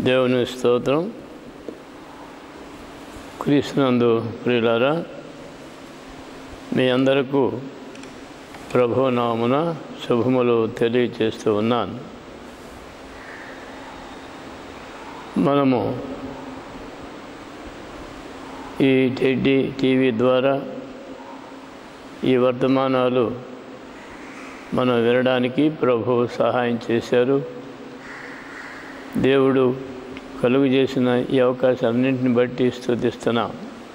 దేవుని స్తోత్రం క్రీస్తునందు ప్రియులారా మీ అందరకు ప్రభు నామున శుభములు తెలియచేస్తూ ఉన్నాను మనము ఈ టెడ్డి టీవీ ద్వారా ఈ వర్తమానాలు మనం వినడానికి ప్రభు సహాయం చేశారు దేవుడు కలుగు చేసిన ఈ అవకాశాలన్నింటిని బట్టి స్థుతిస్తున్నాం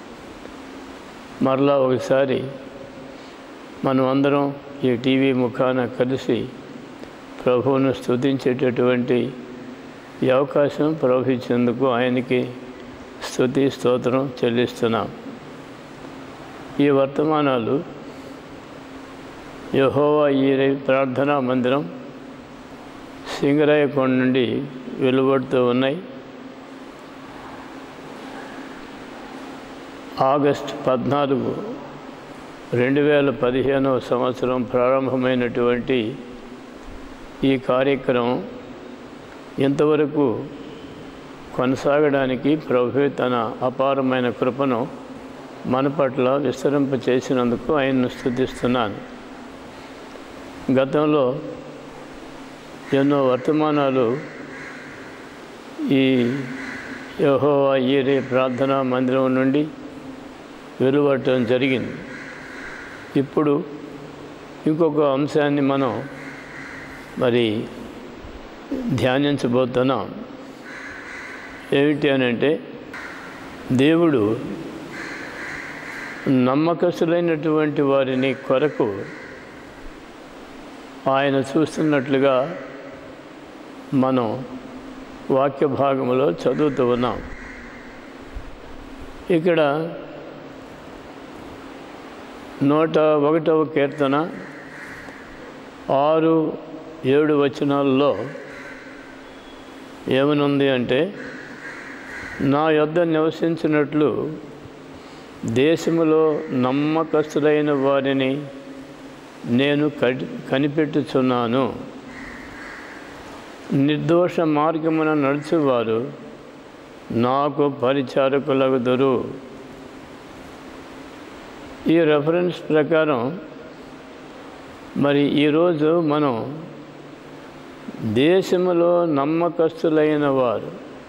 మరలా ఒకసారి మనం అందరం ఈ టీవీ ముఖాన కలిసి ప్రభువును స్థుతించేటటువంటి ఈ అవకాశం ప్రవహించేందుకు ఆయనకి స్థుతి స్తోత్రం చెల్లిస్తున్నాం ఈ వర్తమానాలు యహోవా ఈ ప్రార్థనా మందిరం సింగరాయ కొండ నుండి వెలువడుతూ ఉన్నాయి ఆగస్ట్ పద్నాలుగు రెండు వేల పదిహేనవ సంవత్సరం ప్రారంభమైనటువంటి ఈ కార్యక్రమం ఇంతవరకు కొనసాగడానికి ప్రభు తన అపారమైన కృపను మన పట్ల విస్తరింప చేసినందుకు ఆయన్ను స్థుతిస్తున్నాను గతంలో ఎన్నో వర్తమానాలు ఈ యహోవా ఈరే ప్రార్థనా మందిరం నుండి వెలువడటం జరిగింది ఇప్పుడు ఇంకొక అంశాన్ని మనం మరి ధ్యానించబోతున్నాం ఏమిటి అని అంటే దేవుడు నమ్మకస్తులైనటువంటి వారిని కొరకు ఆయన చూస్తున్నట్లుగా మనం వాక్య భాగంలో చదువుతూ ఉన్నాం ఇక్కడ నూట ఒకటవ కీర్తన ఆరు ఏడు వచనాల్లో ఏమనుంది అంటే నా యొద్ద నివసించినట్లు దేశములో నమ్మకస్తులైన వారిని నేను కడి కనిపెట్టుచున్నాను నిర్దోష మార్గమున నడుచువారు నాకు పరిచారకులగుదురు ఈ రెఫరెన్స్ ప్రకారం మరి ఈరోజు మనం దేశంలో నమ్మకస్తులైన వారు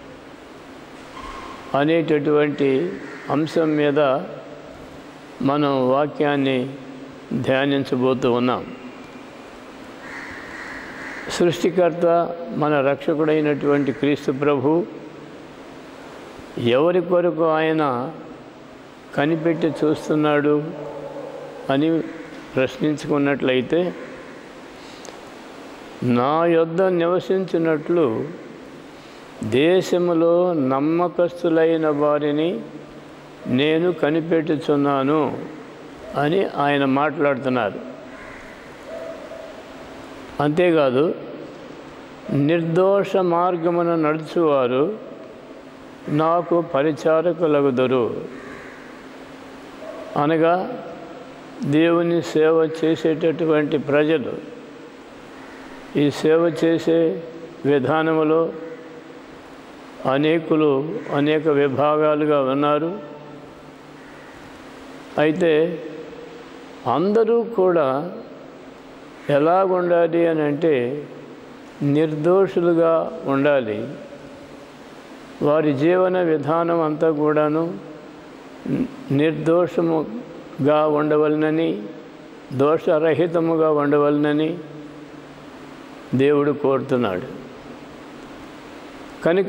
అనేటటువంటి అంశం మీద మనం వాక్యాన్ని ధ్యానించబోతూ ఉన్నాం సృష్టికర్త మన రక్షకుడైనటువంటి క్రీస్తు ప్రభు ఎవరి కొరకు ఆయన కనిపెట్టి చూస్తున్నాడు అని ప్రశ్నించుకున్నట్లయితే నా యొద్ద నివసించినట్లు దేశములో నమ్మకస్తులైన వారిని నేను కనిపెట్టుచున్నాను అని ఆయన మాట్లాడుతున్నారు అంతేకాదు నిర్దోష మార్గమున నడుచువారు నాకు పరిచారకులగుదరు అనగా దేవుని సేవ చేసేటటువంటి ప్రజలు ఈ సేవ చేసే విధానములో అనేకులు అనేక విభాగాలుగా ఉన్నారు అయితే అందరూ కూడా ఎలాగుండాలి అని అంటే నిర్దోషులుగా ఉండాలి వారి జీవన విధానం అంతా కూడాను నిర్దోషముగా ఉండవలనని దోషరహితముగా ఉండవలనని దేవుడు కోరుతున్నాడు కనుక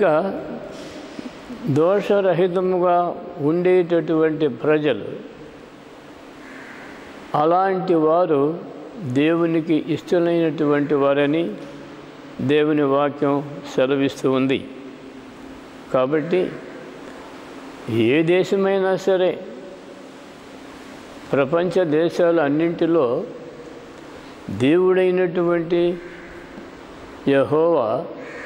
దోషరహితముగా ఉండేటటువంటి ప్రజలు అలాంటి వారు దేవునికి ఇష్టమైనటువంటి వారని దేవుని వాక్యం సెలవిస్తూ ఉంది కాబట్టి ఏ దేశమైనా సరే ప్రపంచ దేశాలు అన్నింటిలో దేవుడైనటువంటి యహోవా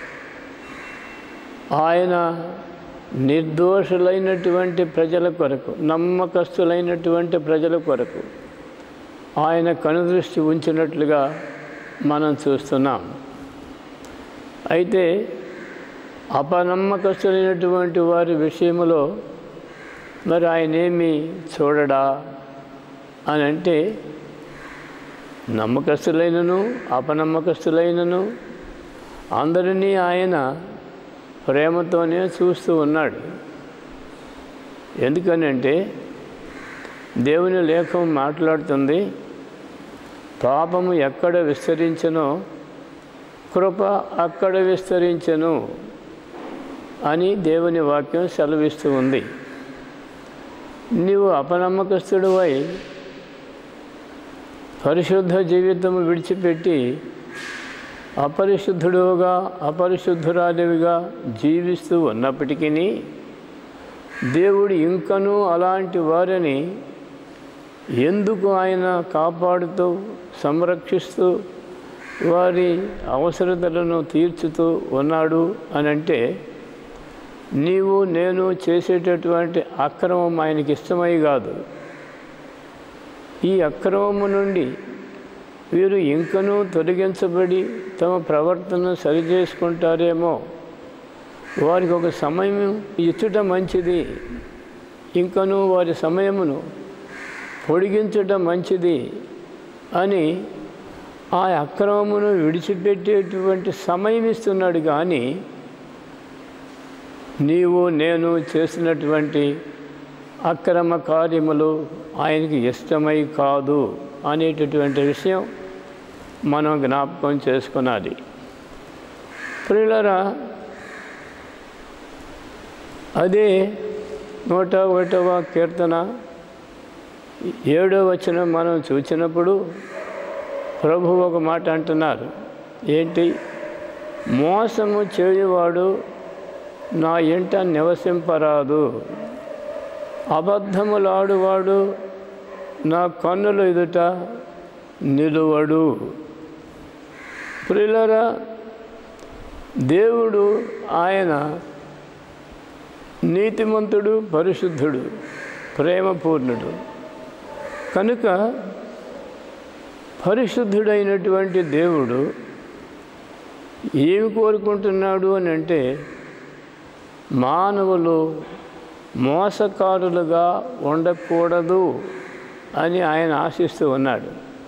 ఆయన నిర్దోషులైనటువంటి ప్రజల కొరకు నమ్మకస్తులైనటువంటి ప్రజల కొరకు ఆయన కనుదృష్టి ఉంచినట్లుగా మనం చూస్తున్నాం అయితే అపనమ్మకస్తులైనటువంటి వారి విషయంలో మరి ఆయన ఏమి చూడడా అని అంటే నమ్మకస్తులైనను అపనమ్మకస్తులైనను అందరినీ ఆయన ప్రేమతోనే చూస్తూ ఉన్నాడు ఎందుకనంటే దేవుని లేఖం మాట్లాడుతుంది పాపము ఎక్కడ విస్తరించనో కృప అక్కడ విస్తరించను అని దేవుని వాక్యం సెలవిస్తూ ఉంది నీవు అపనమ్మకస్తుడివై పరిశుద్ధ జీవితం విడిచిపెట్టి అపరిశుద్ధుడుగా అపరిశుద్ధురాలివిగా జీవిస్తూ ఉన్నప్పటికీ దేవుడు ఇంకనూ అలాంటి వారిని ఎందుకు ఆయన కాపాడుతూ సంరక్షిస్తూ వారి అవసరతలను తీర్చుతూ ఉన్నాడు అని అంటే నీవు నేను చేసేటటువంటి అక్రమం ఆయనకి ఇష్టమై కాదు ఈ అక్రమము నుండి వీరు ఇంకనూ తొలగించబడి తమ ప్రవర్తన సరిచేసుకుంటారేమో వారికి ఒక సమయం ఇచ్చుట మంచిది ఇంకనూ వారి సమయమును పొడిగించటం మంచిది అని ఆ అక్రమమును విడిచిపెట్టేటువంటి సమయం ఇస్తున్నాడు కానీ నీవు నేను చేసినటువంటి అక్రమ కార్యములు ఆయనకి ఇష్టమై కాదు అనేటటువంటి విషయం మనం జ్ఞాపకం చేసుకున్నది ప్రియులరా అదే నూట ఒకటవ కీర్తన ఏడో వచ్చిన మనం చూసినప్పుడు ప్రభు ఒక మాట అంటున్నారు ఏంటి మోసము చేయువాడు నా ఇంట నివసింపరాదు అబద్ధములాడువాడు నా కన్నుల ఎదుట నిలువడు ప్రిలరా దేవుడు ఆయన నీతిమంతుడు పరిశుద్ధుడు ప్రేమపూర్ణుడు కనుక పరిశుద్ధుడైనటువంటి దేవుడు ఏమి కోరుకుంటున్నాడు అని అంటే మానవులు మోసకారులుగా ఉండకూడదు అని ఆయన ఆశిస్తూ ఉన్నాడు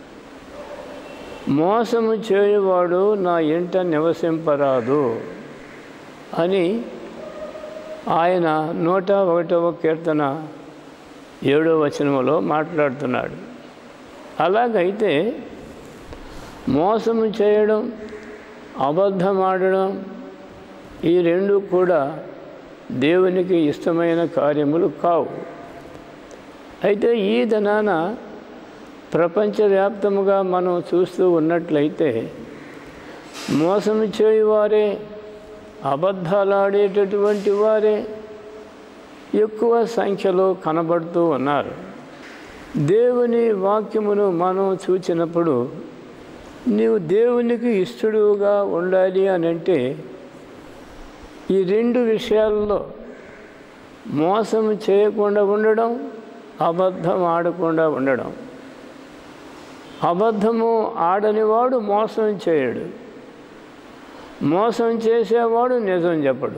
మోసము చేయువాడు నా ఇంట నివసింపరాదు అని ఆయన నూట ఒకటవ కీర్తన ఏడో వచనములో మాట్లాడుతున్నాడు అలాగైతే మోసము చేయడం అబద్ధమాడడం ఈ రెండు కూడా దేవునికి ఇష్టమైన కార్యములు కావు అయితే ఈ దినాన ప్రపంచవ్యాప్తముగా మనం చూస్తూ ఉన్నట్లయితే మోసం చేయువారే అబద్ధాలాడేటటువంటి వారే ఎక్కువ సంఖ్యలో కనబడుతూ ఉన్నారు దేవుని వాక్యమును మనం చూచినప్పుడు నీవు దేవునికి ఇష్టడుగా ఉండాలి అని అంటే ఈ రెండు విషయాల్లో మోసం చేయకుండా ఉండడం అబద్ధం ఆడకుండా ఉండడం అబద్ధము ఆడనివాడు మోసం చేయడు మోసం చేసేవాడు నిజం చెప్పడు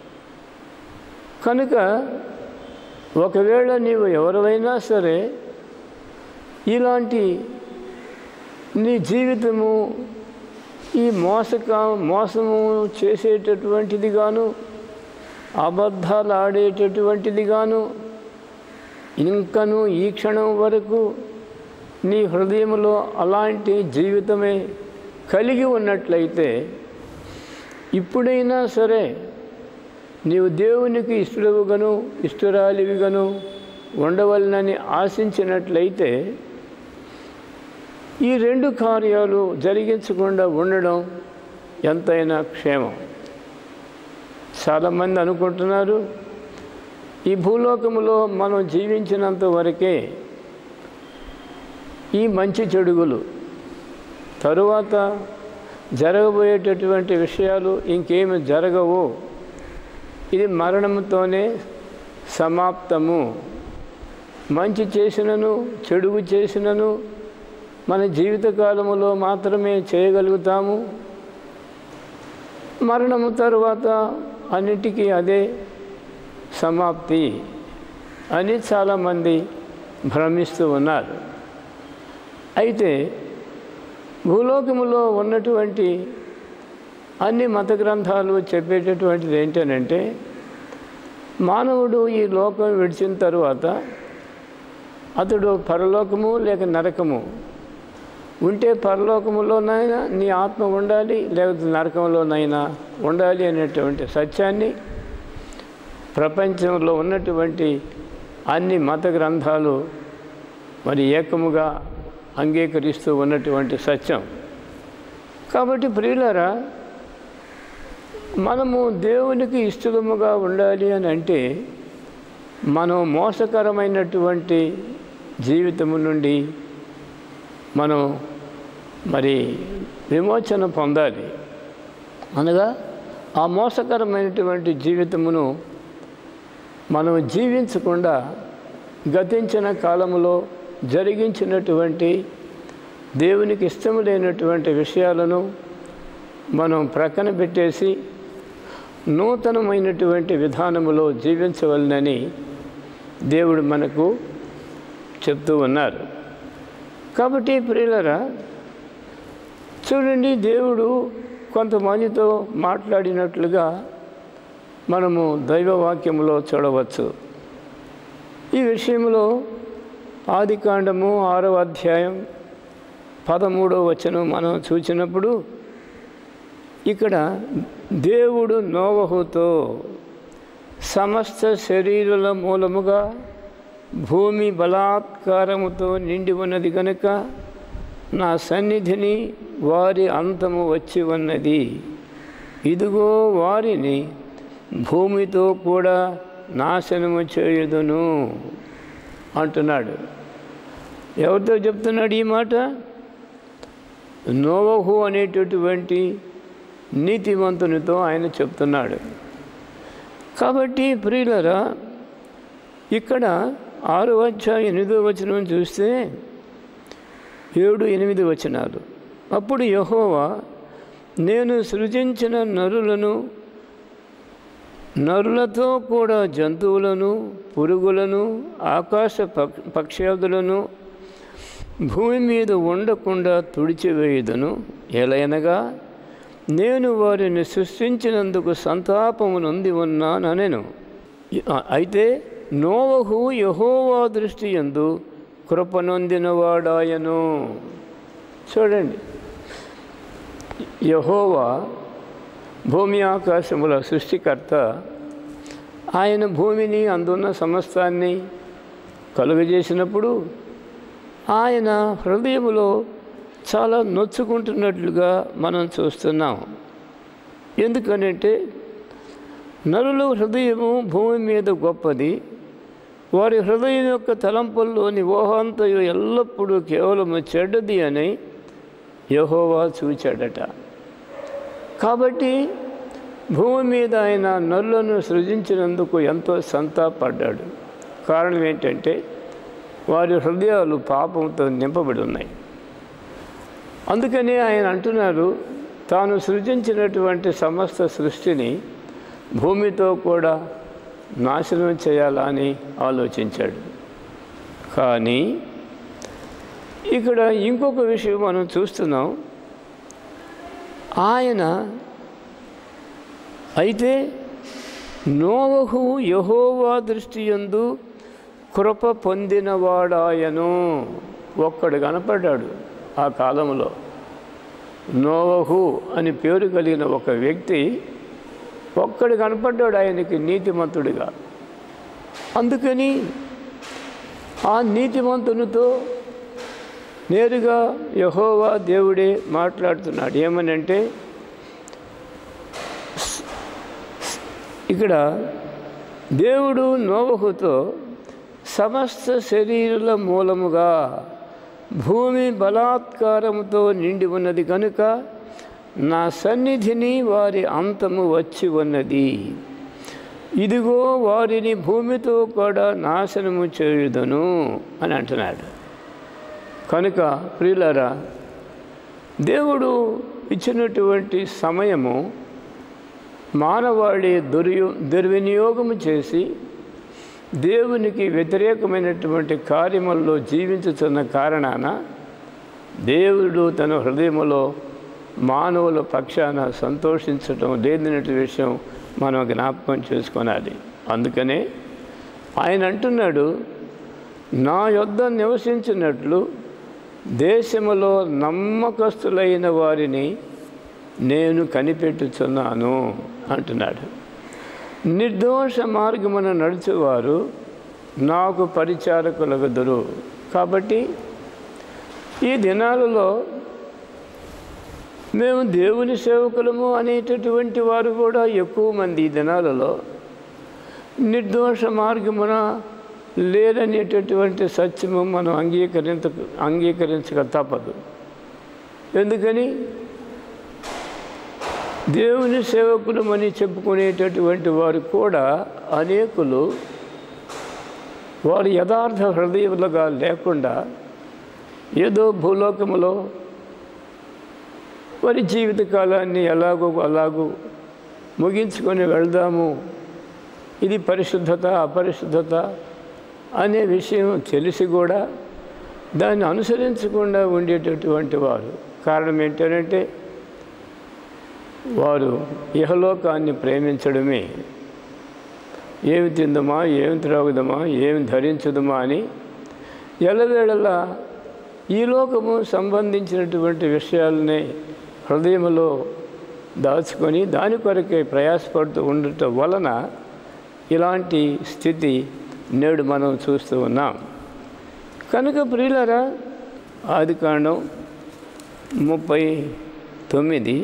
కనుక ఒకవేళ నీవు ఎవరివైనా సరే ఇలాంటి నీ జీవితము ఈ మోసక మోసము చేసేటటువంటిది గాను అబద్ధాలు ఆడేటటువంటిది గాను ఇంకను ఈ క్షణం వరకు నీ హృదయంలో అలాంటి జీవితమే కలిగి ఉన్నట్లయితే ఇప్పుడైనా సరే నీవు దేవునికి ఇష్టడువుగను ఇష్టరాలివిగను ఉండవలనని ఆశించినట్లయితే ఈ రెండు కార్యాలు జరిగించకుండా ఉండడం ఎంతైనా క్షేమం చాలామంది అనుకుంటున్నారు ఈ భూలోకములో మనం జీవించినంత వరకే ఈ మంచి చెడుగులు తరువాత జరగబోయేటటువంటి విషయాలు ఇంకేమి జరగవు ఇది మరణంతోనే సమాప్తము మంచి చేసినను చెడుగు చేసినను మన జీవితకాలములో మాత్రమే చేయగలుగుతాము మరణము తరువాత అన్నిటికీ అదే సమాప్తి అని చాలామంది భ్రమిస్తూ ఉన్నారు అయితే భూలోకములో ఉన్నటువంటి అన్ని మత గ్రంథాలు చెప్పేటటువంటిది ఏంటనంటే మానవుడు ఈ లోకం విడిచిన తరువాత అతడు పరలోకము లేక నరకము ఉంటే పరలోకములోనైనా నీ ఆత్మ ఉండాలి లేకపోతే నరకంలోనైనా ఉండాలి అనేటువంటి సత్యాన్ని ప్రపంచంలో ఉన్నటువంటి అన్ని మత గ్రంథాలు మరి ఏకముగా అంగీకరిస్తూ ఉన్నటువంటి సత్యం కాబట్టి ప్రియులరా మనము దేవునికి ఇష్టముగా ఉండాలి అని అంటే మనం మోసకరమైనటువంటి జీవితము నుండి మనం మరి విమోచన పొందాలి అనగా ఆ మోసకరమైనటువంటి జీవితమును మనం జీవించకుండా గతించిన కాలములో జరిగించినటువంటి దేవునికి ఇష్టం లేనటువంటి విషయాలను మనం ప్రక్కన పెట్టేసి నూతనమైనటువంటి విధానములో జీవించవలనని దేవుడు మనకు చెప్తూ ఉన్నారు కాబట్టి ప్రియులరా చూడండి దేవుడు కొంతమందితో మాట్లాడినట్లుగా మనము దైవవాక్యములో చూడవచ్చు ఈ విషయంలో ఆదికాండము ఆరవ అధ్యాయం పదమూడవ వచనం మనం చూసినప్పుడు ఇక్కడ దేవుడు నోవహుతో సమస్త శరీరుల మూలముగా భూమి బలాత్కారముతో నిండి ఉన్నది గనుక నా సన్నిధిని వారి అంతము వచ్చి ఉన్నది ఇదిగో వారిని భూమితో కూడా నాశనము చేయుదును అంటున్నాడు ఎవరితో చెప్తున్నాడు ఈ మాట నోవహు అనేటటువంటి నీతివంతునితో ఆయన చెప్తున్నాడు కాబట్టి ప్రియులరా ఇక్కడ ఆరు అధ్యాయం ఎనిమిదో వచనం చూస్తే ఏడు ఎనిమిది వచనాలు అప్పుడు యహోవా నేను సృజించిన నరులను నరులతో కూడా జంతువులను పురుగులను ఆకాశ పక్ పక్షాదులను భూమి మీద ఉండకుండా తుడిచివేయుదును ఎలయనగా నేను వారిని సృష్టించినందుకు సంతాపము నొంది ఉన్నాననెను అయితే నోవహు యహోవా దృష్టి ఎందు కృప నొందినవాడాయను చూడండి యహోవా భూమి ఆకాశముల సృష్టికర్త ఆయన భూమిని అందున్న సమస్తాన్ని కలుగజేసినప్పుడు ఆయన హృదయములో చాలా నొచ్చుకుంటున్నట్లుగా మనం చూస్తున్నాం ఎందుకనంటే నరుల హృదయము భూమి మీద గొప్పది వారి హృదయం యొక్క తలంపుల్లోని ఊహాంతయు ఎల్లప్పుడూ కేవలము చెడ్డది అని యహోవా చూచాడట కాబట్టి భూమి మీద ఆయన నరులను సృజించినందుకు ఎంతో సంతాపడ్డాడు కారణం ఏంటంటే వారి హృదయాలు పాపంతో నింపబడి ఉన్నాయి అందుకని ఆయన అంటున్నారు తాను సృజించినటువంటి సమస్త సృష్టిని భూమితో కూడా నాశనం చేయాలని ఆలోచించాడు కానీ ఇక్కడ ఇంకొక విషయం మనం చూస్తున్నాం ఆయన అయితే నోవహు యహోవా దృష్టి యందు కృప పొందినవాడాయను ఒక్కడు కనపడ్డాడు ఆ కాలంలో నోవహు అని పేరు కలిగిన ఒక వ్యక్తి ఒక్కడు కనపడ్డాడు ఆయనకి నీతిమంతుడిగా అందుకని ఆ నీతిమంతునితో నేరుగా యహోవా దేవుడే మాట్లాడుతున్నాడు ఏమనంటే ఇక్కడ దేవుడు నోవహుతో సమస్త శరీరుల మూలముగా భూమి బలాత్కారముతో నిండి ఉన్నది కనుక నా సన్నిధిని వారి అంతము వచ్చి ఉన్నది ఇదిగో వారిని భూమితో కూడా నాశనము చేయుదను అని అంటున్నాడు కనుక ప్రియులరా దేవుడు ఇచ్చినటువంటి సమయము మానవాళి దుర్యో దుర్వినియోగము చేసి దేవునికి వ్యతిరేకమైనటువంటి కార్యముల్లో జీవించుతున్న కారణాన దేవుడు తన హృదయములో మానవుల పక్షాన సంతోషించటం లేదనే విషయం మనం జ్ఞాపకం చేసుకొనాలి అందుకనే ఆయన అంటున్నాడు నా యొద్ద నివసించినట్లు దేశములో నమ్మకస్తులైన వారిని నేను కనిపెట్టుచున్నాను అంటున్నాడు నిర్దోష మార్గమున నడిచేవారు నాకు పరిచారకులగదురు కాబట్టి ఈ దినాలలో మేము దేవుని సేవకులము అనేటటువంటి వారు కూడా ఎక్కువ మంది ఈ దినాలలో నిర్దోష మార్గమున లేదనేటటువంటి సత్యము మనం అంగీకరించ అంగీకరించక తప్పదు ఎందుకని దేవుని సేవకులమని చెప్పుకునేటటువంటి వారు కూడా అనేకులు వారు యథార్థ హృదయములుగా లేకుండా ఏదో భూలోకములో వారి జీవితకాలాన్ని ఎలాగో అలాగూ ముగించుకొని వెళ్దాము ఇది పరిశుద్ధత అపరిశుద్ధత అనే విషయం తెలిసి కూడా దాన్ని అనుసరించకుండా ఉండేటటువంటి వారు కారణం ఏంటంటే వారు ఇహలోకాన్ని ప్రేమించడమే ఏమి తిందమా ఏమి త్రాగుదమా ఏమి ధరించుదమా అని ఎల్లవేళలా ఈ లోకము సంబంధించినటువంటి విషయాలనే హృదయంలో దాచుకొని దాని కొరకే ప్రయాసపడుతూ ఉండటం వలన ఇలాంటి స్థితి నేడు మనం చూస్తూ ఉన్నాం కనుక ప్రియులరా ఆది కాండం ముప్పై తొమ్మిది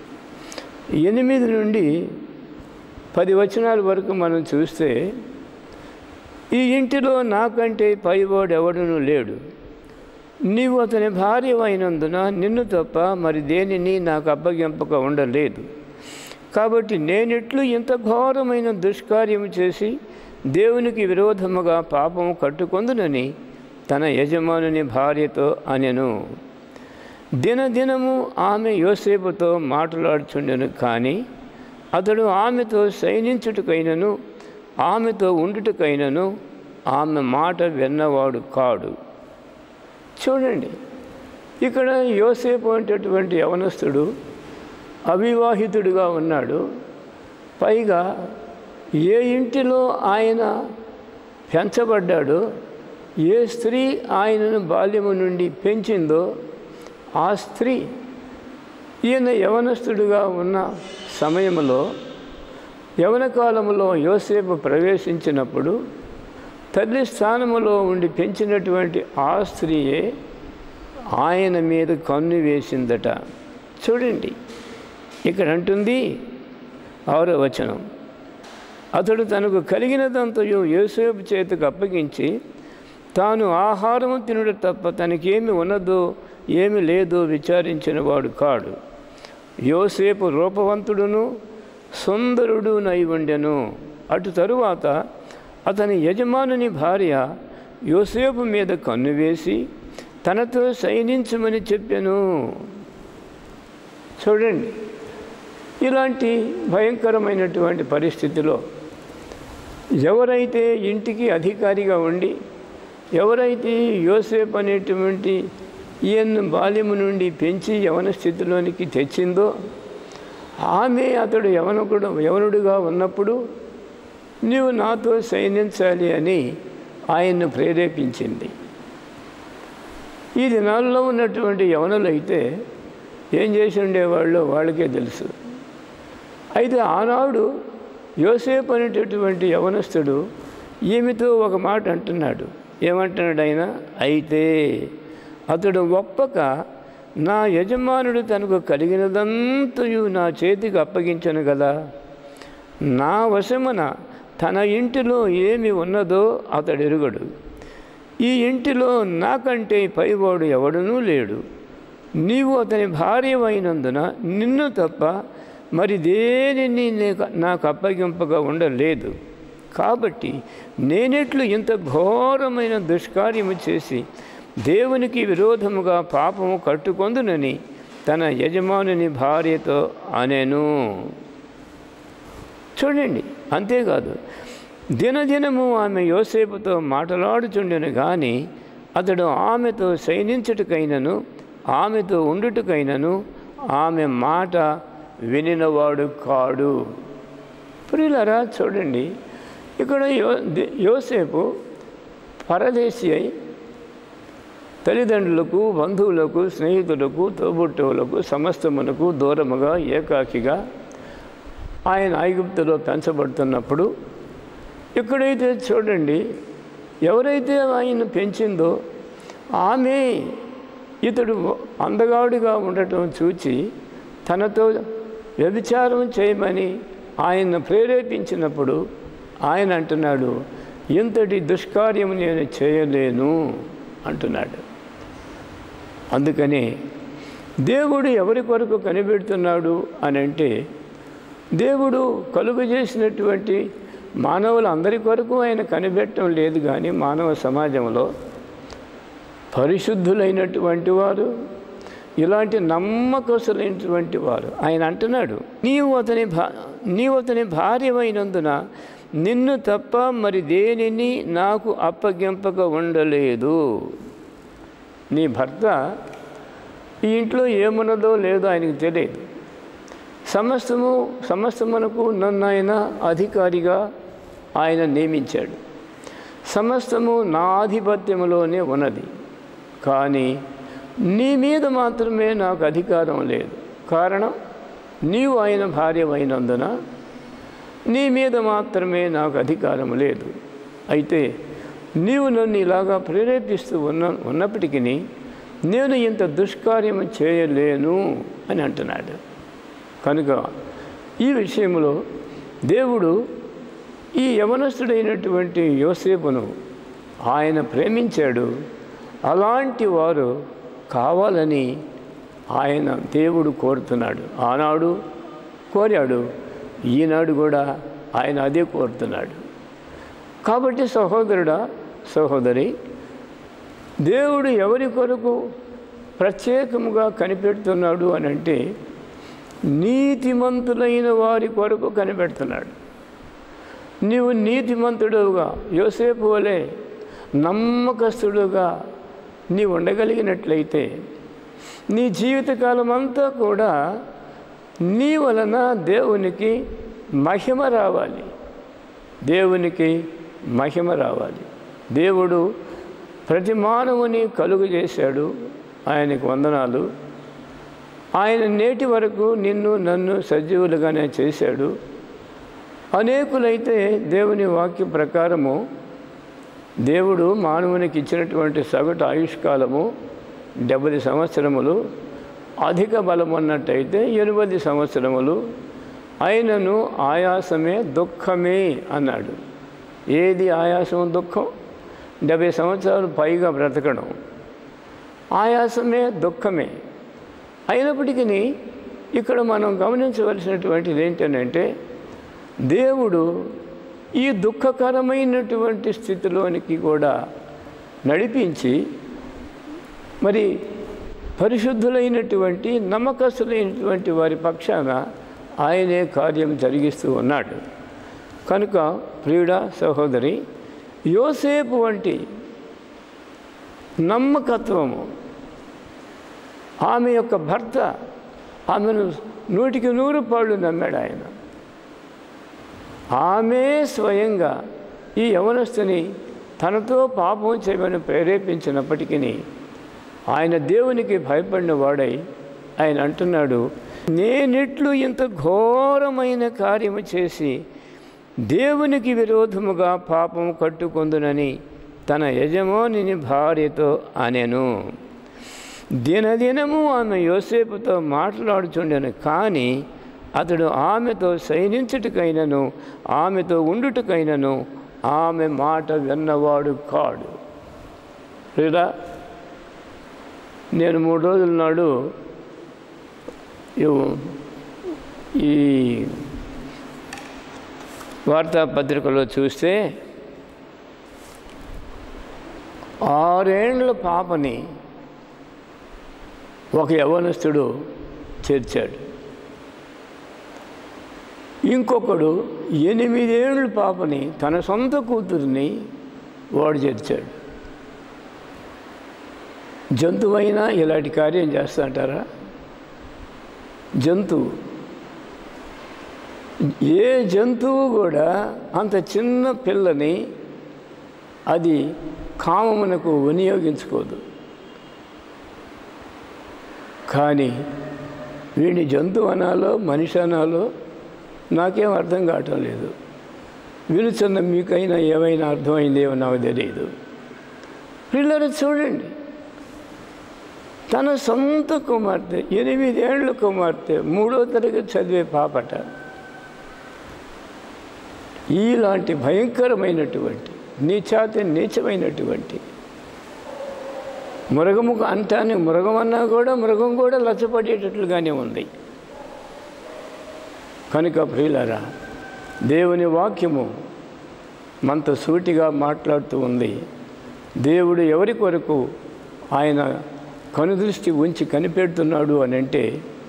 ఎనిమిది నుండి పది వచనాల వరకు మనం చూస్తే ఈ ఇంటిలో నాకంటే పైవాడు ఎవడునూ లేడు నీవు అతని భార్య అయినందున నిన్ను తప్ప మరి దేనిని నాకు అప్పగింపక ఉండలేదు కాబట్టి నేనెట్లు ఇంత ఘోరమైన దుష్కార్యము చేసి దేవునికి విరోధముగా పాపము కట్టుకొందునని తన యజమానుని భార్యతో అనెను దినదినము ఆమె యోసేపుతో మాట్లాడుచుండెను కానీ అతడు ఆమెతో శయనించుటకైనను ఆమెతో ఉండుటకైనను ఆమె మాట విన్నవాడు కాడు చూడండి ఇక్కడ యోసేపు అనేటటువంటి యవనస్తుడు అవివాహితుడిగా ఉన్నాడు పైగా ఏ ఇంటిలో ఆయన పెంచబడ్డాడో ఏ స్త్రీ ఆయనను బాల్యము నుండి పెంచిందో ఆ స్త్రీ ఈయన యవనస్తుడిగా ఉన్న సమయంలో యవన కాలంలో యోసేపు ప్రవేశించినప్పుడు తల్లి స్థానములో ఉండి పెంచినటువంటి ఆ స్త్రీయే ఆయన మీద కన్ను వేసిందట చూడండి ఇక్కడ అంటుంది ఆరో వచనం అతడు తనకు కలిగినదంతయు యోసేపు చేతికి అప్పగించి తాను ఆహారము తినుడు తప్ప తనకేమి ఉన్నదో ఏమి లేదో విచారించిన వాడు కాడు యోసేపు రూపవంతుడును సుందరుడు నై ఉండెను అటు తరువాత అతని యజమానుని భార్య యోసేపు మీద కన్ను వేసి తనతో శయనించమని చెప్పాను చూడండి ఇలాంటి భయంకరమైనటువంటి పరిస్థితిలో ఎవరైతే ఇంటికి అధికారిగా ఉండి ఎవరైతే యోసేపు అనేటువంటి ఈయన్ను బాల్యము నుండి పెంచి యవన స్థితిలోనికి తెచ్చిందో ఆమె అతడు యవనకుడు యవనుడుగా ఉన్నప్పుడు నీవు నాతో శయనించాలి అని ఆయన్ను ప్రేరేపించింది ఈ దినాల్లో ఉన్నటువంటి యవనులైతే ఏం చేసి ఉండేవాళ్ళు వాళ్ళకే తెలుసు అయితే ఆనాడు యోసేపు అనేటటువంటి యవనస్తుడు ఈమెతో ఒక మాట అంటున్నాడు ఏమంటున్నాడు ఆయన అయితే అతడు ఒప్పక నా యజమానుడు తనకు కలిగినదంతయు నా చేతికి అప్పగించను కదా నా వశమున తన ఇంటిలో ఏమి ఉన్నదో అతడు ఎరుగడు ఈ ఇంటిలో నాకంటే పైవాడు ఎవడునూ లేడు నీవు అతని భార్య అయినందున నిన్ను తప్ప మరి దేనిని నీకు- నాకు అప్పగింపగా ఉండలేదు కాబట్టి నేనెట్లు ఇంత ఘోరమైన దుష్కార్యము చేసి దేవునికి విరోధముగా పాపము కట్టుకొందునని తన యజమానుని భార్యతో అనెను చూడండి అంతేకాదు దినదినము ఆమె యోసేపుతో మాట్లాడుచుండెను కానీ అతడు ఆమెతో శయనించుటకైనను ఆమెతో ఉండుటకైనను ఆమె మాట వినినవాడు కాడు ప్రియులరా చూడండి ఇక్కడ యో ది- యోసేపు పరదేశి అయి తల్లిదండ్రులకు బంధువులకు స్నేహితులకు తోబుట్టువులకు సమస్తమునకు దూరముగా ఏకాకిగా ఆయన ఐగుప్తులో పెంచబడుతున్నప్పుడు ఇక్కడైతే చూడండి ఎవరైతే ఆయన పెంచిందో ఆమె ఇతడు అందగాడుగా ఉండటం చూచి తనతో వ్యభిచారం చేయమని ఆయన ప్రేరేపించినప్పుడు ఆయన అంటున్నాడు ఇంతటి దుష్కార్యం నేను చేయలేను అంటున్నాడు అందుకని దేవుడు ఎవరి కొరకు కనిపెడుతున్నాడు అని అంటే దేవుడు కలుగు చేసినటువంటి మానవులందరి కొరకు ఆయన కనిపెట్టడం లేదు కానీ మానవ సమాజంలో పరిశుద్ధులైనటువంటి వారు ఇలాంటి నమ్మకస్తులైనటువంటి వారు ఆయన అంటున్నాడు నీవు అతని భా నీవు అతని భార్యమైనందున నిన్ను తప్ప మరి దేనిని నాకు అప్పగింపక ఉండలేదు నీ భర్త ఈ ఇంట్లో ఏమున్నదో లేదో ఆయనకు తెలియదు సమస్తము సమస్తమునకు నన్ను ఆయన అధికారిగా ఆయన నియమించాడు సమస్తము నా ఆధిపత్యములోనే ఉన్నది కానీ నీ మీద మాత్రమే నాకు అధికారం లేదు కారణం నీవు ఆయన భార్య అయినందున నీ మీద మాత్రమే నాకు అధికారం లేదు అయితే నీవు నన్ను ఇలాగా ప్రేరేపిస్తూ ఉన్న ఉన్నప్పటికీ నేను ఇంత దుష్కార్యం చేయలేను అని అంటున్నాడు కనుక ఈ విషయంలో దేవుడు ఈ యవనస్తుడైనటువంటి యోసేపును ఆయన ప్రేమించాడు అలాంటి వారు కావాలని ఆయన దేవుడు కోరుతున్నాడు ఆనాడు కోరాడు ఈనాడు కూడా ఆయన అదే కోరుతున్నాడు కాబట్టి సహోదరుడా సహోదరి దేవుడు ఎవరి కొరకు ప్రత్యేకముగా కనిపెడుతున్నాడు అని అంటే నీతిమంతులైన వారి కొరకు కనిపెడుతున్నాడు నీవు నీతిమంతుడుగా యోసేపు వలె నమ్మకస్తుడుగా నీ ఉండగలిగినట్లయితే నీ జీవితకాలం అంతా కూడా నీ వలన దేవునికి మహిమ రావాలి దేవునికి మహిమ రావాలి దేవుడు ప్రతి మానవుని కలుగు చేశాడు ఆయనకు వందనాలు ఆయన నేటి వరకు నిన్ను నన్ను సజీవులుగానే చేశాడు అనేకులైతే దేవుని వాక్య ప్రకారము దేవుడు మానవునికి ఇచ్చినటువంటి సగటు ఆయుష్కాలము డెబ్బై సంవత్సరములు అధిక బలం ఉన్నట్టయితే ఎనిమిది సంవత్సరములు అయినను ఆయాసమే దుఃఖమే అన్నాడు ఏది ఆయాసం దుఃఖం డెబ్బై సంవత్సరాలు పైగా బ్రతకడం ఆయాసమే దుఃఖమే అయినప్పటికీ ఇక్కడ మనం గమనించవలసినటువంటిది ఏంటంటే దేవుడు ఈ దుఃఖకరమైనటువంటి స్థితిలోనికి కూడా నడిపించి మరి పరిశుద్ధులైనటువంటి నమ్మకస్తులైనటువంటి వారి పక్షాన ఆయనే కార్యం జరిగిస్తూ ఉన్నాడు కనుక ప్రియుడ సహోదరి యోసేపు వంటి నమ్మకత్వము ఆమె యొక్క భర్త ఆమెను నూటికి నూరు పాళ్ళు నమ్మాడు ఆయన ఆమె స్వయంగా ఈ యవనస్తుని తనతో పాపం చేయమని ప్రేరేపించినప్పటికీ ఆయన దేవునికి భయపడిన వాడై ఆయన అంటున్నాడు నేనిట్లు ఇంత ఘోరమైన కార్యము చేసి దేవునికి విరోధముగా పాపం కట్టుకొందునని తన యజమానిని భార్యతో అనెను దినదినము ఆమె యోసేపుతో మాట్లాడుచుండెను కానీ అతడు ఆమెతో సైనించుటకైనను ఆమెతో ఉండుటకైనను ఆమె మాట విన్నవాడు కాడు లేదా నేను మూడు రోజుల నాడు ఇవ్- ఈ వార్తాపత్రికలో చూస్తే ఆరేండ్ల పాపని ఒక యవనస్తుడు చేర్చాడు ఇంకొకడు ఎనిమిదేళ్ళు పాపని తన సొంత కూతుర్ని వాడు చేర్చాడు జంతువైనా ఇలాంటి కార్యం చేస్తాంటారా జంతువు ఏ జంతువు కూడా అంత చిన్న పిల్లని అది కామమునకు వినియోగించుకోదు కానీ వీడిని జంతువు అనాలో మనిషి అనాలో నాకేం అర్థం కావటం లేదు వినుచున్న మీకైనా ఏమైనా అర్థమైందేమో నాకు తెలియదు పిల్లలు చూడండి తన సొంత కుమార్తె ఎనిమిదేళ్ల కుమార్తె మూడో తరగతి చదివే పాపట ఇలాంటి భయంకరమైనటువంటి నీచాతి నీచమైనటువంటి మృగము అంటానే మృగం అన్నా కూడా మృగం కూడా లచ్చపడేటట్లుగానే ఉంది కనుక ప్రియులరా దేవుని వాక్యము మనతో సూటిగా మాట్లాడుతూ ఉంది దేవుడు ఎవరి కొరకు ఆయన కనుదృష్టి ఉంచి కనిపెడుతున్నాడు అని అంటే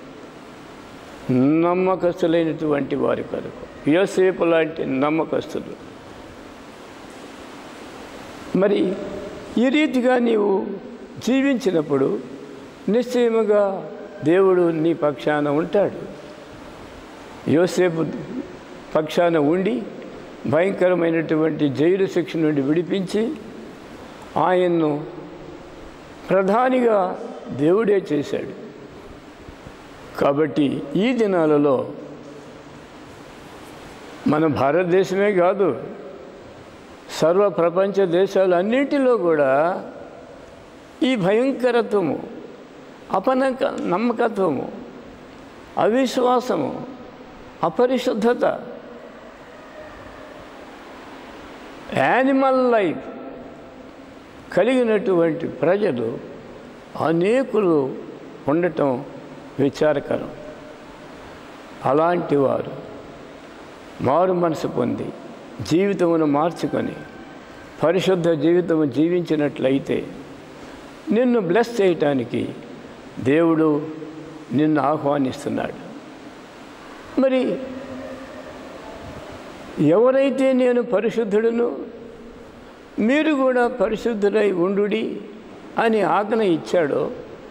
నమ్మకస్తులైనటువంటి వారి కొరకు యోసేపు లాంటి నమ్మకస్తులు మరి ఈ రీతిగా నీవు జీవించినప్పుడు నిశ్చయముగా దేవుడు నీ పక్షాన ఉంటాడు యోసేపు పక్షాన ఉండి భయంకరమైనటువంటి జైలు శిక్ష నుండి విడిపించి ఆయన్ను ప్రధానిగా దేవుడే చేశాడు కాబట్టి ఈ దినాలలో మన భారతదేశమే కాదు సర్వ ప్రపంచ దేశాలన్నింటిలో కూడా ఈ భయంకరత్వము అపనక నమ్మకత్వము అవిశ్వాసము అపరిశుద్ధత యానిమల్ లైఫ్ కలిగినటువంటి ప్రజలు అనేకులు ఉండటం విచారకరం అలాంటి వారు మారు మనసు పొంది జీవితమును మార్చుకొని పరిశుద్ధ జీవితము జీవించినట్లయితే నిన్ను బ్లెస్ చేయటానికి దేవుడు నిన్ను ఆహ్వానిస్తున్నాడు మరి ఎవరైతే నేను పరిశుద్ధుడును మీరు కూడా పరిశుద్ధులై ఉండుడి అని ఆజ్ఞ ఇచ్చాడో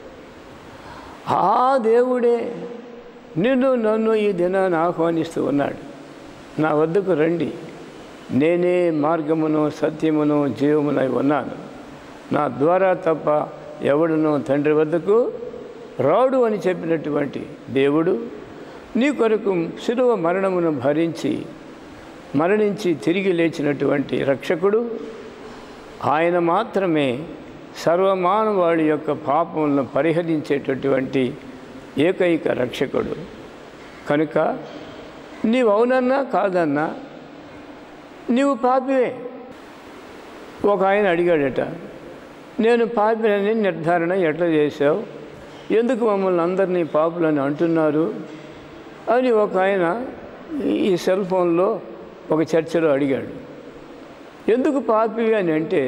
ఆ దేవుడే నిన్ను నన్ను ఈ దినాన్ని ఆహ్వానిస్తూ ఉన్నాడు నా వద్దకు రండి నేనే మార్గమును సత్యమును జీవమునై ఉన్నాను నా ద్వారా తప్ప ఎవడును తండ్రి వద్దకు రాడు అని చెప్పినటువంటి దేవుడు నీ కొరకు శిలువ మరణమును భరించి మరణించి తిరిగి లేచినటువంటి రక్షకుడు ఆయన మాత్రమే సర్వమానవాళి యొక్క పాపములను పరిహరించేటటువంటి ఏకైక రక్షకుడు కనుక నీవు అవునన్నా కాదన్నా నీవు పాపివే ఒక ఆయన అడిగాడట నేను పాపినని నిర్ధారణ ఎట్లా చేశావు ఎందుకు మమ్మల్ని అందరినీ పాపులని అంటున్నారు అని ఒక ఆయన ఈ సెల్ ఫోన్లో ఒక చర్చలో అడిగాడు ఎందుకు పాపివి అని అంటే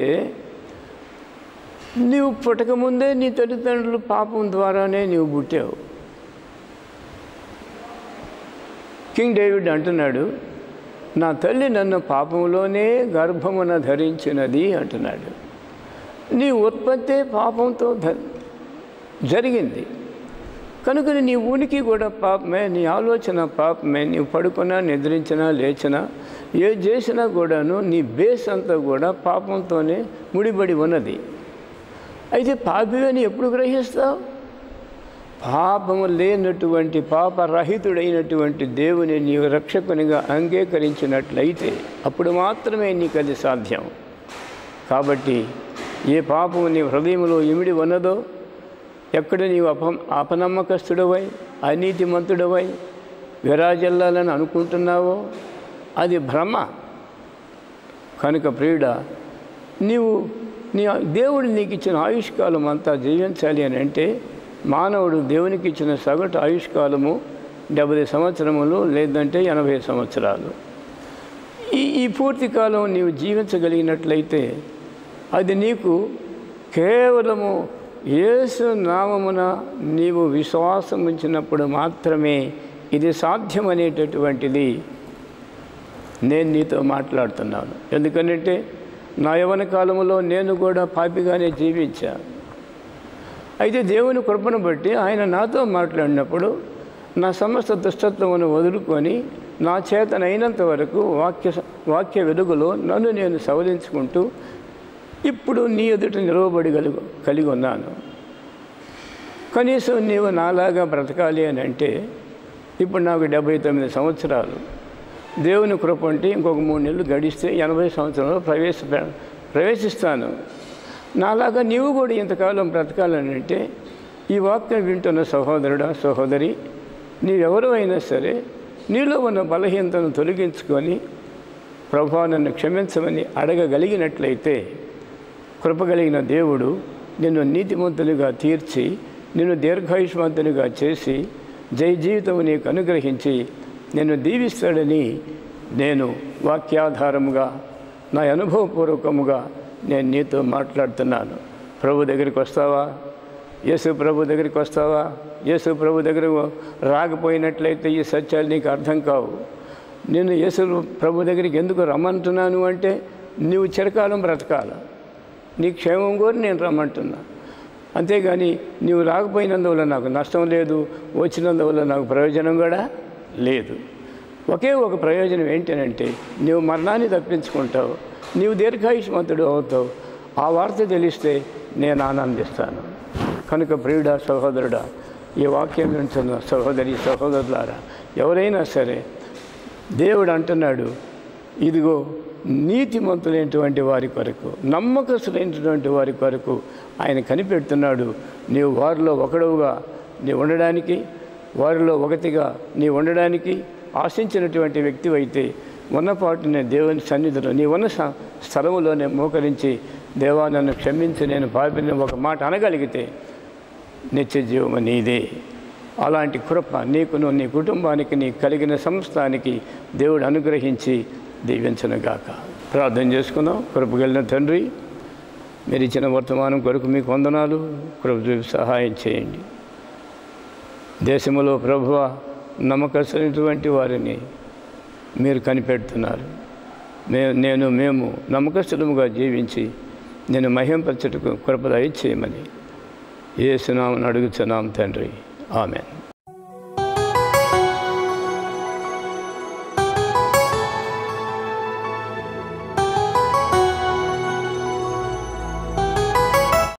నీవు పుట్టకముందే నీ తల్లిదండ్రులు పాపం ద్వారానే నీవు పుట్టావు కింగ్ డేవిడ్ అంటున్నాడు నా తల్లి నన్ను పాపంలోనే గర్భమున ధరించినది అంటున్నాడు నీ ఉత్పత్తి పాపంతో ధ జరిగింది కనుక నీ ఉనికి కూడా పాపమే నీ ఆలోచన పాపమే నీవు పడుకున్నా నిద్రించినా లేచినా ఏ చేసినా కూడాను నీ బేస్ అంతా కూడా పాపంతోనే ముడిపడి ఉన్నది అయితే పాపివని ఎప్పుడు గ్రహిస్తావు పాపము లేనటువంటి పాపరహితుడైనటువంటి దేవుని నీవు రక్షకునిగా అంగీకరించినట్లయితే అప్పుడు మాత్రమే నీకు అది సాధ్యం కాబట్టి ఏ పాపము నీ హృదయంలో ఇమిడి ఉన్నదో ఎక్కడ నీవు అప అపనమ్మకస్తుడవై అనీతిమంతుడవై విరాజల్లాలని అనుకుంటున్నావో అది భ్రమ కనుక ప్రియుడ నీవు నీ దేవుడు నీకు ఇచ్చిన ఆయుష్కాలం అంతా జీవించాలి అని అంటే మానవుడు దేవునికి ఇచ్చిన సగటు ఆయుష్కాలము డెబ్బై సంవత్సరములు లేదంటే ఎనభై సంవత్సరాలు ఈ ఈ పూర్తి కాలం నీవు జీవించగలిగినట్లయితే అది నీకు కేవలము యేసు నామమున నీవు విశ్వాసం ఉంచినప్పుడు మాత్రమే ఇది సాధ్యమనేటటువంటిది నేను నీతో మాట్లాడుతున్నాను ఎందుకంటే నా యవన కాలంలో నేను కూడా పాపిగానే జీవించాను అయితే దేవుని కృపను బట్టి ఆయన నాతో మాట్లాడినప్పుడు నా సమస్త దుష్టత్వమును వదులుకొని నా చేతనైనంత వరకు వాక్య వాక్య వెలుగులో నన్ను నేను సవరించుకుంటూ ఇప్పుడు నీ ఎదుట నిలవబడి కలిగి కలిగి ఉన్నాను కనీసం నీవు నాలాగా బ్రతకాలి అని అంటే ఇప్పుడు నాకు డెబ్బై తొమ్మిది సంవత్సరాలు దేవుని కృప అంటే ఇంకొక మూడు నెలలు గడిస్తే ఎనభై సంవత్సరంలో ప్రవేశ ప్రవేశిస్తాను నాలాగా నీవు కూడా ఇంతకాలం బ్రతకాలని అంటే ఈ వాక్యం వింటున్న సహోదరుడా సహోదరి నీవెవరు అయినా సరే నీలో ఉన్న బలహీనతను తొలగించుకొని ప్రభా నన్ను క్షమించమని అడగగలిగినట్లయితే కృపగలిగిన దేవుడు నిన్ను నీతిమంతునిగా తీర్చి నిన్ను దీర్ఘాయుష్మంతునిగా చేసి జై జీవితం నీకు అనుగ్రహించి నిన్ను దీవిస్తాడని నేను వాక్యాధారముగా నా అనుభవపూర్వకముగా నేను నీతో మాట్లాడుతున్నాను ప్రభు దగ్గరికి వస్తావా యేసు ప్రభు దగ్గరికి వస్తావా యేసు ప్రభు దగ్గర రాకపోయినట్లయితే ఈ సత్యాలు నీకు అర్థం కావు నేను యేసు ప్రభు దగ్గరికి ఎందుకు రమ్మంటున్నాను అంటే నువ్వు చిరకాలం బ్రతకాల నీ క్షేమం కోరి నేను రమ్మంటున్నా అంతేగాని నీవు రాకపోయినందువల్ల నాకు నష్టం లేదు వచ్చినందువల్ల నాకు ప్రయోజనం కూడా లేదు ఒకే ఒక ప్రయోజనం ఏంటంటే నీవు మరణాన్ని తప్పించుకుంటావు నీవు దీర్ఘాయుష్మంతుడు అవుతావు ఆ వార్త తెలిస్తే నేను ఆనందిస్తాను కనుక ప్రియుడా సహోదరుడా ఈ వాక్యం వింటున్న సహోదరి సహోదరులారా ఎవరైనా సరే దేవుడు అంటున్నాడు ఇదిగో నీతిమంతులైనటువంటి వారి కొరకు నమ్మకస్తులైనటువంటి వారి కొరకు ఆయన కనిపెడుతున్నాడు నీవు వారిలో ఒకడవుగా నీ ఉండడానికి వారిలో ఒకటిగా నీ ఉండడానికి ఆశించినటువంటి వ్యక్తి అయితే ఉన్నపాటునే దేవుని సన్నిధిలో నీ ఉన్న స- స్థలములోనే మోకరించి దేవా నన్ను క్షమించి నేను పాపిని ఒక మాట అనగలిగితే నిత్య జీవము నీదే అలాంటి కృప నీకును నీ కుటుంబానికి నీ కలిగిన సంస్థానికి దేవుడు అనుగ్రహించి దీవించనుగాక ప్రార్థన చేసుకుందాం కృపగలిగిన తండ్రి మీరు ఇచ్చిన వర్తమానం కొరకు మీకు వందనాలు కృప చూపి సహాయం చేయండి దేశంలో ప్రభువ నమ్మకస్తున్నటువంటి వారిని మీరు కనిపెడుతున్నారు మే నేను మేము నమ్మకస్తులముగా జీవించి నేను మహింపరచుటకు కృప దయచేయమని ఏసునామని అడుగుచున్నాం తండ్రి ఆమెన్